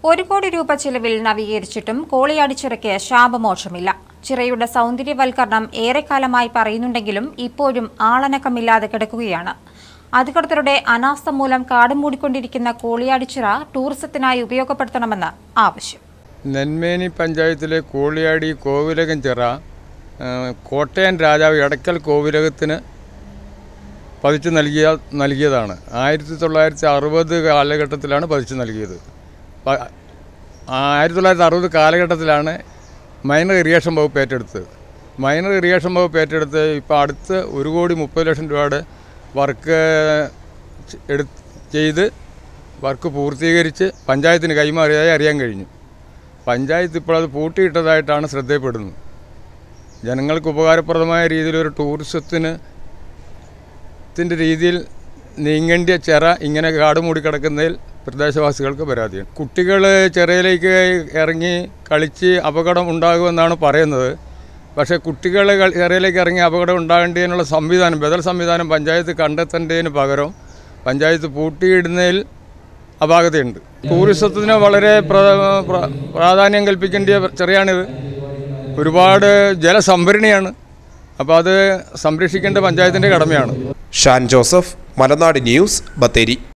ഒരു കോടി രൂപ ചിലവിൽ നവീകരിച്ചിട്ടും കോളിയാടിച്ചിറയ്ക്ക് ശാപമോക്ഷമില്ല ചിറയുടെ സൗന്ദര്യവൽക്കരണം ഏറെക്കാലമായി പറയുന്നുണ്ടെങ്കിലും ഇപ്പോഴും ആളനക്കമില്ലാതെ കിടക്കുകയാണ് അധികൃതരുടെ അനാസ്ഥ മൂലം കാട് മൂടിക്കൊണ്ടിരിക്കുന്ന കോളിയാടിച്ചിറ ടൂറിസത്തിനായി ഉപയോഗപ്പെടുത്തണമെന്ന് ആവശ്യം നെന്മേനി പഞ്ചായത്തിലെ കോളിയാടി കോവിലകം ചിറ ആ, കോട്ടയം രാജാവ് എടക്കൽ കോവിലകത്തിന് പതിച്ചു നൽകിയ നൽകിയതാണ് ആയിരത്തി തൊള്ളായിരത്തി അറുപത് കാലഘട്ടത്തിലാണ് പതിച്ചു നൽകിയത് പ- ആയിരത്തി തൊള്ളായിരത്തി അറുപത് കാലഘട്ടത്തിലാണ് മൈനർ ഇറിഗേഷൻ വകുപ്പ് ഏറ്റെടുത്തത് മൈനർ ഇറിഗേഷൻ വകുപ്പ് ഏറ്റെടുത്ത് ഇപ്പോൾ അടുത്ത് ഒരു കോടി മുപ്പത് ലക്ഷം രൂപയുടെ വർക്ക് എടു ചെയ്ത് വർക്ക് പൂർത്തീകരിച്ച് പഞ്ചായത്തിന് കൈമാറിയതായി അറിയാൻ കഴിഞ്ഞു പഞ്ചായത്ത് ഇപ്പോൾ അത് പൂട്ടിയിട്ടതായിട്ടാണ് ശ്രദ്ധയപ്പെടുന്നത് ജനങ്ങൾക്ക് ഉപകാരപ്രദമായ രീതിയിൽ ഒരു ടൂറിസത്തിന് ത്തിൻ്റെ രീതിയിൽ നീങ്ങേണ്ടിയ ചിറ ഇങ്ങനെ കാട് മൂടിക്കിടക്കുന്നതിൽ പ്രദേശവാസികൾക്ക് പരാതിയാണ് കുട്ടികൾ ചിറയിലേക്ക് ഇറങ്ങി കളിച്ച് അപകടം ഉണ്ടാകുമെന്നാണ് പറയുന്നത് പക്ഷേ കുട്ടികൾ ചിറയിലേക്ക് ഇറങ്ങി അപകടം ഉണ്ടാകേണ്ടതിനുള്ള സംവിധാനം ബദൽ സംവിധാനം പഞ്ചായത്ത് കണ്ടെത്തേണ്ടതിന് പകരം പഞ്ചായത്ത് പൂട്ടിയിടുന്നതിൽ അപാകതയുണ്ട് ടൂറിസത്തിന് വളരെ പ്ര- പ്ര- പ്രാധാന്യം കൽപ്പിക്കേണ്ട ചെറിയാണിത് ഒരുപാട് ജലസംഭരണിയാണ് അപ്പോൾ അത് സംരക്ഷിക്കേണ്ട പഞ്ചായത്തിൻ്റെ കടമയാണ് ഷാൻ ജോസഫ് മലനാട് ന്യൂസ് ബത്തേരി